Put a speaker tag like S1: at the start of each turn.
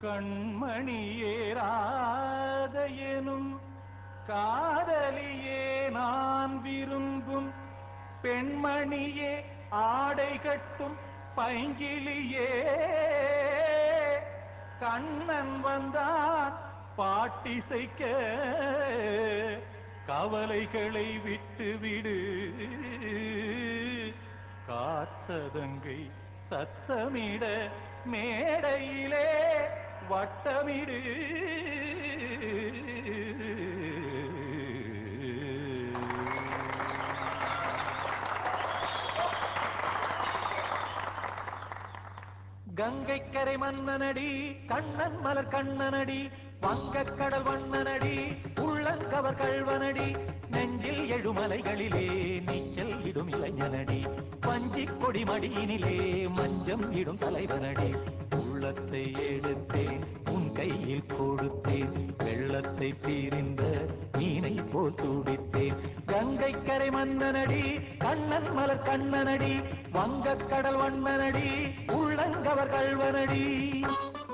S1: கண்மணியேராத எனும் காதலியே நான் விரும்பும் பெண்மணியே ஆடை கட்டும் பைங்கிளியே கண்ணன் வந்தான் பாட்டிசைக்க கவலைகளை விட்டு விடு காற்சதங்கை சத்தமிட மேடையிலே வட்டமிடு கங்கைக்கரை மன்னனடி கண்ணன் மலர் கண்ணனடி வங்கக் கடல் வண்ணனடி உள்ளங்கவர் கள்வனடி நெஞ்சில் எழுமலைகளிலே நீச்சல் இடும் இளைஞனடி பஞ்சிக் கொடி மடியினிலே மஞ்சம் இடும் தலைவனடி உள்ளத்தை எடுத்தேன் உன் கையில் கொடுத்தேன் வெள்ளத்தை பீரிந்த மீனை போல் துடித்தேன் கங்கை கரை மன்னனடி கண்ணன் மலர் கண்ணனடி வங்கக் கடல் வண்ணனடி உள்ளங்கவர் கள்வனடி